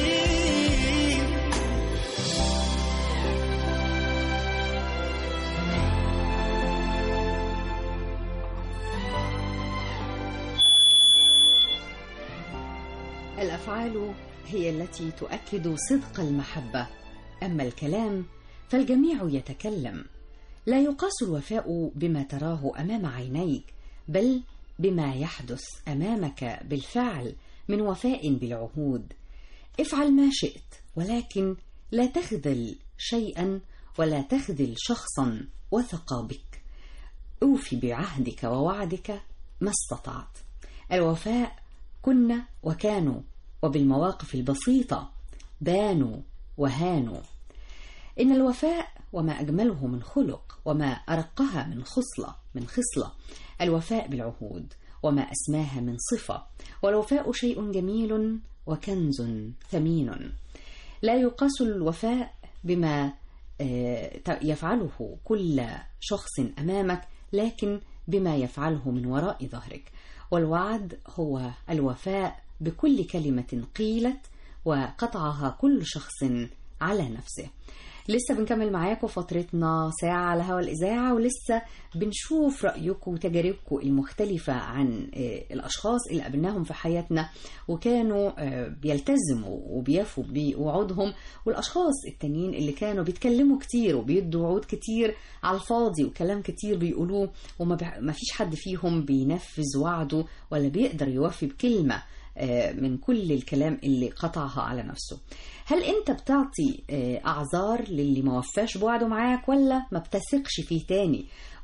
الافعال هي التي تؤكد صدق المحبه اما الكلام فالجميع يتكلم لا يقاس الوفاء بما تراه امام عينيك بل بما يحدث امامك بالفعل من وفاء بالعهود افعل ما شئت ولكن لا تخذل شيئا ولا تخذل شخصا وثق بك اوفي بعهدك ووعدك ما استطعت الوفاء كنا وكانوا وبالمواقف البسيطه بانوا وهانوا إن الوفاء وما أجمله من خلق وما أرقها من خصلة من خصلة الوفاء بالعهود وما أسماها من صفة والوفاء شيء جميل وكنز ثمين لا يقاس الوفاء بما آه، ت- يفعله كل شخص أمامك لكن بما يفعله من وراء ظهرك والوعد هو الوفاء بكل كلمة قيلت وقطعها كل شخص على نفسه لسه بنكمل معاكم فترتنا ساعة على هوا الإذاعة ولسه بنشوف رأيكم وتجاربكم المختلفة عن آه، الأشخاص اللي قابلناهم في حياتنا وكانوا آه، بيلتزموا وبيفوا بوعودهم والأشخاص التانيين اللي كانوا بيتكلموا كتير وبيدوا وعود كتير على الفاضي وكلام كتير بيقولوه وما بع- ما فيش حد فيهم بينفذ وعده ولا بيقدر يوفي بكلمة آه، من كل الكلام اللي قطعها على نفسه هل انت بتعطي آه، اعذار للي ما وفاش بوعده معاك ولا ما بتثقش فيه تاني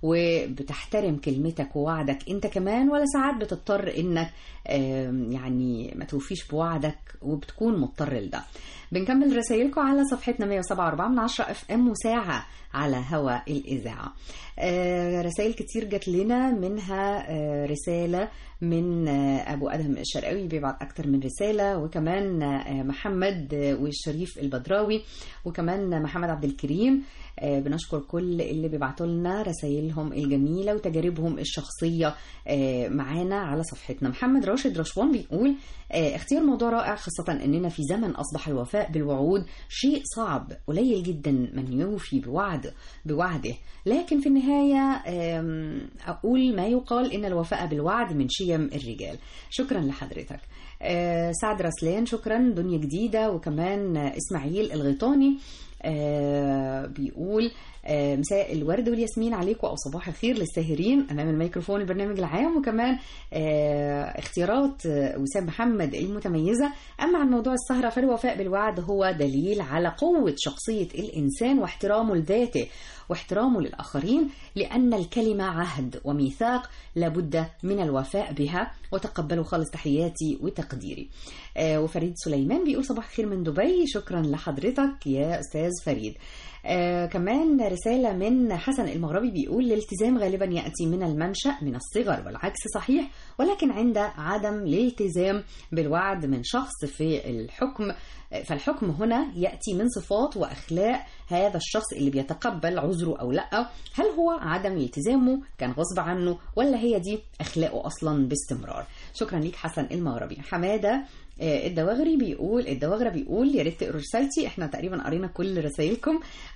وبتحترم كلمتك ووعدك انت كمان ولا ساعات بتضطر انك آم، يعني ما توفيش بوعدك وبتكون مضطر لده بنكمل رسائلكم على صفحتنا 107.4 من 10 اف ام وساعة على هوا الإذاعة آه، رسائل كتير جات لنا منها آه، رسالة من آه، أبو أدهم الشرقاوي بيبعت أكتر من رسالة وكمان آه، محمد آه، والشريف البدراوي وكمان محمد عبد الكريم آه، بنشكر كل اللي بيبعتوا لنا رسائلهم الجميلة وتجاربهم الشخصية آه، معانا على صفحتنا محمد راشد رشوان بيقول آه، اختيار موضوع رائع خاصة أننا في زمن أصبح الوفاء بالوعود شيء صعب قليل جدا من يوفي بوعد بوعده لكن في النهاية آم، أقول ما يقال إن الوفاء بالوعد من شيم الرجال شكرا لحضرتك آه، سعد رسلان شكرا دنيا جديدة وكمان آه، إسماعيل الغيطاني آه، بيقول آه، مساء الورد والياسمين عليكم او صباح الخير للساهرين امام الميكروفون البرنامج العام وكمان آه، اختيارات آه، وسام محمد المتميزه اما عن موضوع السهره فالوفاء بالوعد هو دليل على قوه شخصيه الانسان واحترامه لذاته واحترامه للآخرين لأن الكلمة عهد وميثاق لابد من الوفاء بها وتقبلوا خالص تحياتي وتقديري آه، وفريد سليمان بيقول صباح الخير من دبي شكرا لحضرتك يا أستاذ فريد آه كمان رسالة من حسن المغربي بيقول الالتزام غالبا يأتي من المنشأ من الصغر والعكس صحيح ولكن عند عدم الالتزام بالوعد من شخص في الحكم فالحكم هنا يأتي من صفات وأخلاق هذا الشخص اللي بيتقبل عذره أو لا هل هو عدم التزامه كان غصب عنه ولا هي دي أخلاقه أصلا باستمرار شكرا ليك حسن المغربي حمادة آه، الدواغري بيقول الدواغرة بيقول يا ريت تقروا رسالتي احنا تقريبا قرينا كل رسائلكم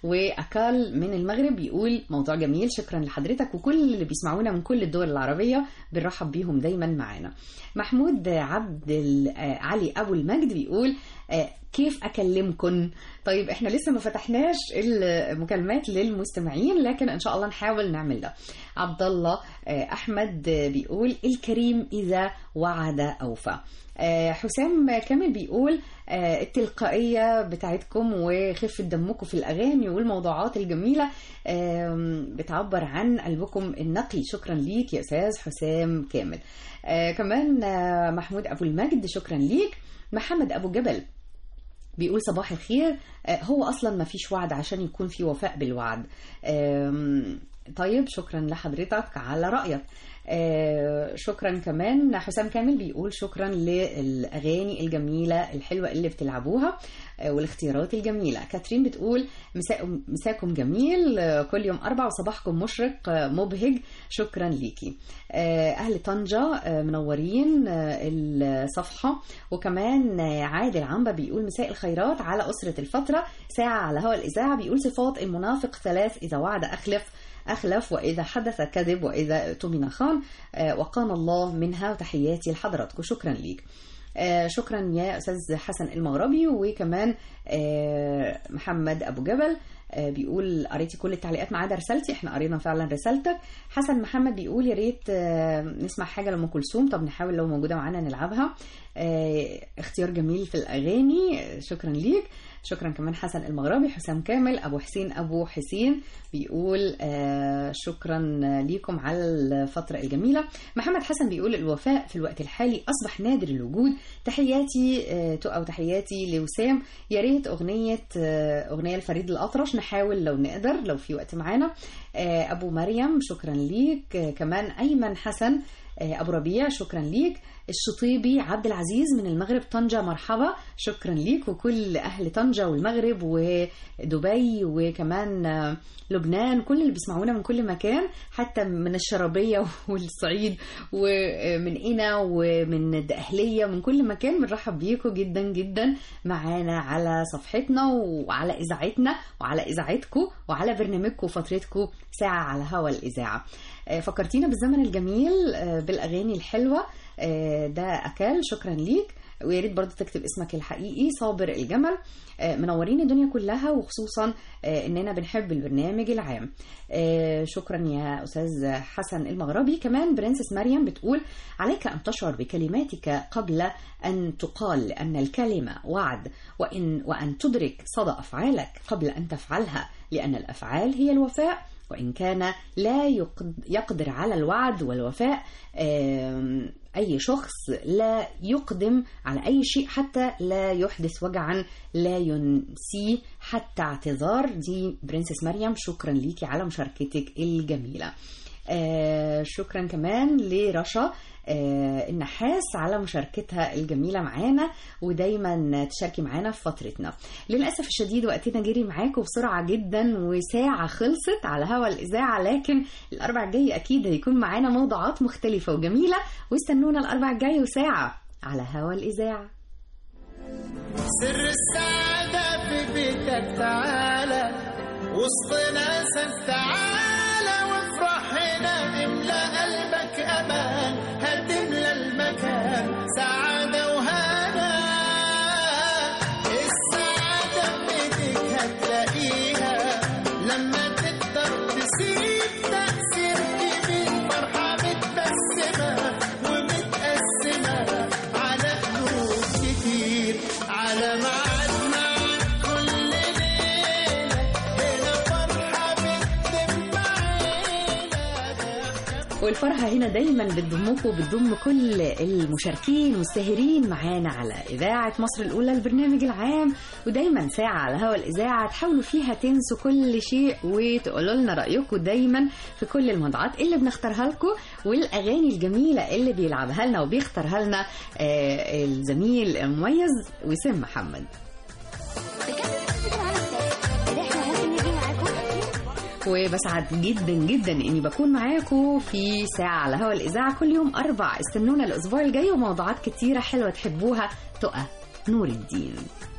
واكال من المغرب بيقول موضوع جميل شكرا لحضرتك وكل اللي بيسمعونا من كل الدول العربية بنرحب بيهم دايما معانا محمود عبد ال- آه، علي ابو المجد بيقول آه، كيف اكلمكن طيب احنا لسه ما فتحناش المكالمات للمستمعين لكن ان شاء الله نحاول نعمل ده عبد الله آه، احمد آه، بيقول الكريم اذا وعد اوفى آه، حسام كامل بيقول آه، التلقائية بتاعتكم وخفة دمكم في الأغاني والموضوعات الجميلة آم، بتعبر عن قلبكم النقي شكرا ليك يا أستاذ حسام كامل آه، كمان آه، محمود أبو المجد شكرا ليك محمد أبو جبل بيقول صباح الخير آه، هو اصلا ما فيش وعد عشان يكون في وفاء بالوعد آم، طيب شكرا لحضرتك على رايك آه، شكرا كمان حسام كامل بيقول شكرا للاغاني الجميله الحلوه اللي بتلعبوها آه، والاختيارات الجميله كاترين بتقول مساء مساكم جميل آه، كل يوم اربع وصباحكم مشرق آه، مبهج شكرا ليكي آه، اهل طنجه آه، منورين آه، الصفحه وكمان آه، عادل عنبه بيقول مساء الخيرات على اسره الفتره ساعه على هوا الاذاعه بيقول صفات المنافق ثلاث اذا وعد اخلف أخلف وإذا حدث كذب وإذا اؤتمن خان آه، وقانا الله منها وتحياتي لحضراتكم شكرا ليك آه، شكرا يا أستاذ حسن المغربي وكمان آه، محمد أبو جبل آه، بيقول قريتي كل التعليقات ما عدا رسالتي احنا قرينا فعلا رسالتك حسن محمد بيقول يا ريت آه، نسمع حاجه لام كلثوم طب نحاول لو موجوده معانا نلعبها آه، اختيار جميل في الاغاني آه، شكرا ليك شكرا كمان حسن المغربي حسام كامل ابو حسين ابو حسين بيقول آه، شكرا ليكم على الفتره الجميله محمد حسن بيقول الوفاء في الوقت الحالي اصبح نادر الوجود تحياتي آه، او تحياتي لوسام يا ريت اغنيه آه، اغنيه لفريد الاطرش نحاول لو نقدر لو في وقت معانا آه، ابو مريم شكرا ليك آه، كمان ايمن حسن آه، ابو ربيع شكرا ليك الشطيبي عبد العزيز من المغرب طنجة مرحبا شكرا ليك وكل أهل طنجة والمغرب ودبي وكمان آه، لبنان كل اللي بيسمعونا من كل مكان حتى من الشرابية والصعيد ومن قنا ومن الدقهلية من كل مكان بنرحب بيكم جدا جدا معانا على صفحتنا وعلى إذاعتنا وعلى إذاعتكم وعلى برنامجكم وفترتكم ساعة على هوا الإذاعة آه، فكرتينا بالزمن الجميل آه، بالأغاني الحلوة آه، ده أكل شكرا ليك ويا ريت برضه تكتب اسمك الحقيقي صابر الجمل آه، منورين الدنيا كلها وخصوصا آه، اننا بنحب البرنامج العام آه، شكرا يا استاذ حسن المغربي كمان برنسس مريم بتقول عليك ان تشعر بكلماتك قبل ان تقال لان الكلمه وعد وان وان تدرك صدى افعالك قبل ان تفعلها لان الافعال هي الوفاء وإن كان لا يقد- يقدر على الوعد والوفاء آم، أي شخص لا يقدم على أي شيء حتى لا يحدث وجعا لا ينسيه حتى اعتذار دي برنسس مريم شكرا ليكي على مشاركتك الجميلة آه، شكرا كمان لرشا آه، النحاس على مشاركتها الجميلة معانا ودايما تشاركي معانا في فترتنا للأسف الشديد وقتنا جري معاكم بسرعة جدا وساعة خلصت على هوا الإذاعة لكن الأربع الجاي أكيد هيكون معانا موضوعات مختلفة وجميلة واستنونا الأربع الجاي وساعة على هوا الإذاعة سر السعادة في بيتك تعالى وسط ناسك تعالى وافرح هنا املى قلبك امان هتملى المكان سعادة وهنا السعادة في ايديك هتلاقيها لما تقدر تسيب تأثير كبير فرحة متبسمة ومتقسمة على قلوب كتير على ميعاد معاك كل ليلة هنا فرحة بتدم عيلة والفرحة هنا دايما بتضمكم وبتضم كل المشاركين والساهرين معانا على إذاعة مصر الأولى البرنامج العام ودايما ساعة على هوا الإذاعة تحاولوا فيها تنسوا كل شيء وتقولوا لنا رأيكم دايما في كل الموضوعات اللي بنختارها لكم والأغاني الجميلة اللي بيلعبها لنا وبيختارها لنا آه، الزميل المميز وسام محمد وبسعد جدا جدا اني بكون معاكم في ساعة على هوا الإذاعة كل يوم أربع استنونا الأسبوع الجاي وموضوعات كتيرة حلوة تحبوها تقى نور الدين